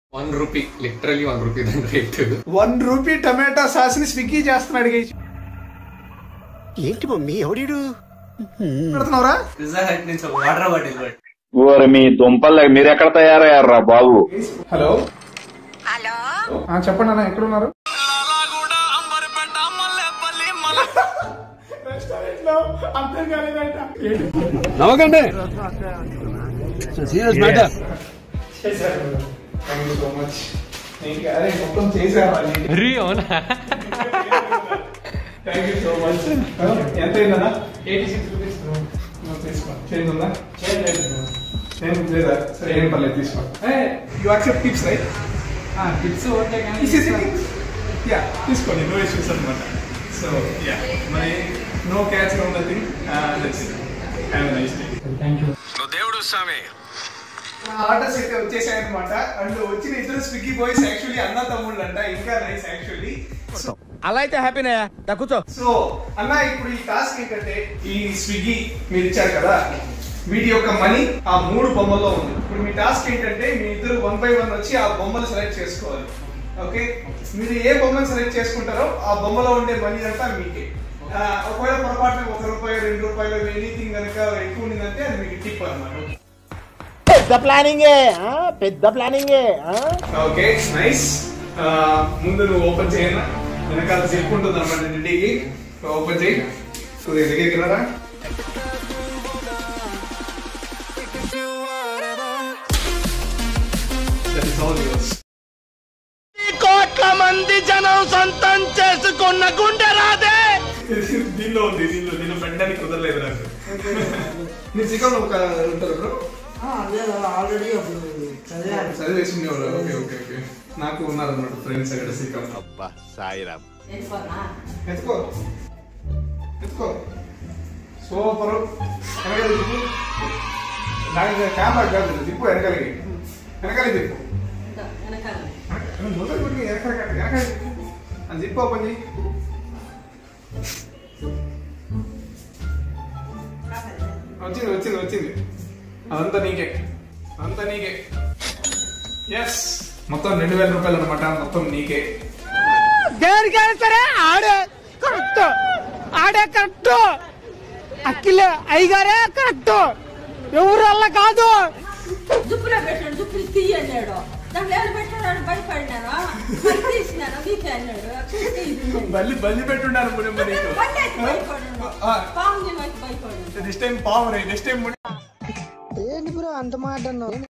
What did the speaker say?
One rupee literally one rupee దాని rate one rupee టమాటా sauce ని స్విగ్గీ చేస్తున్నాడు గైస్ ఏంటి మమ్మీ ఎవడీడు పెడుతున్నావురా పిజ్జా హట్ నుంచి ఒక వాటర్ బాటిల్ పట్టి ఓరి మీ దుంపలు మీరు ఎక్కడ తయారయ్యారా బాబు హలో హలో చెప్పండి అన్న ఎక్కడ ఉన్నారు రెస్టారెంట్ లో అర్థం కాలేదంట నవ్వకండి సీరియస్ మ్యాటర్ చేశారు థ్యాంక్ యూ సో మచ్ నీట్గా అరే మొత్తం చేశారు రీ అవునా థ్యాంక్ యూ సో మచ్ ఎంత అయిందన్నా ఎయిటీ సిక్స్ రూపీస్ తీసుకో చేంజ్ ఉందా చేంజ్ లేదు చేంజ్ లేదా సరే ఏం పర్లేదు తీసుకో you accept tips right tips okay కానీ యా తీసుకోండి నో ఇష్యూస్ అనమాట సో యా మరి no catch no nothing that's it have nice day thank you orders అయితే వచ్చేసాయన్నమాట అండ్ వచ్చిన ఇద్దరు స్విగ్గీ బాయ్స్ యాక్చువల్లీ అన్న తమ్ముళ్ళు అంట ఇంకా నైస్ యాక్చువల్లీ అలా అయితే హ్యాపీనే కూర్చో సో అన్న ఇప్పుడు ఈ టాస్క్ ఏంటంటే ఈ స్విగ్గీ మీరు ఇచ్చారు కదా వీటి యొక్క మనీ ఆ మూడు బొమ్మల్లో ఉంది ఇప్పుడు మీ టాస్క్ ఏంటంటే మీ ఇద్దరు వన్ బై వన్ వచ్చి ఆ బొమ్మలు సెలెక్ట్ చేసుకోవాలి ఓకే మీరు ఏ బొమ్మను సెలెక్ట్ చేసుకుంటారో ఆ బొమ్మలో ఉండే మనీ అంతా మీకే ఆ, ఒకవేళ పొరపాటున ఒక రూపాయి రెండు రూపాయలు ఎనీథింగ్ కనుక ఎక్కువ ఉండిందంటే అది మీకు టిప్ అన్నమాట పెద్ద ప్లానింగే ఆ? పెద్ద ప్లానింగే ఆ? ఓకే నైస్ ముందు నువ్వు ఓపెన్ చేయనా వెనకాల జిప్ ఉంటుంది అనమాట ఇంటికి ఓపెన్ చేయి సో దగ్గరికి వెళ్ళరా That is all yours. కోట్ల మంది జనం సొంతం చేసుకున్న గుండె రాదే దీనిలో ఉంది దీనిలో దీనిలో పెట్టడానికి కుదరలేదు నాకు మీరు చికెన్ ఒక ఉంటారు బ్రో ఆల్రెడీ అప్పుడు చదివాను చదివేసి ఉండేవాళ్ళు ఓకే ఓకే ఓకే నాకు ఉన్నారు అన్నమాట ఫ్రెండ్స్ అక్కడ సీకం అబ్బా సాయిరామ్ ఎత్తుకో ఎత్తుకో సూపర్ వెనకాల తిప్పు దాని కెమెరా కాదు తిప్పు వెనకాలకి వెనకాలకి తిప్పు వెనక- ముందర కొట్టి వెనకాల కట్టు, వెనకాల తిప్పు. అది జిప్ ఓపెన్ చేయి వచ్చింది వచ్చింది వచ్చింది అదంతా నీకే అదంతా నీకే ఎస్ మొత్తం రెండు వేల రూపాయలు అనమాట మొత్తం నీకే దేనికైనా సరే ఆడే కరెక్ట్ ఆడే కరెక్ట్ అఖిల అయ్యగారే కరెక్ట్ ఎవరు వల్ల కాదు దుప్పులో పెట్టాడు దుప్పులు తీయన్నాడు దాంట్లో ఎవరు పెట్టాడు భయపడినాను మరి తీసినాను మీకే అన్నాడు చూస్తే ఇది ఉంది. బల్లి బల్లి పెట్టుండాలి పుణ్యం నీకు పట్టేసి భయపడాను ఆ, పాముని మాకు భయపడాను దిస్ టైం పావు రే దిస్ టైం ఏంటి బ్రో అంత మాట అన్నావు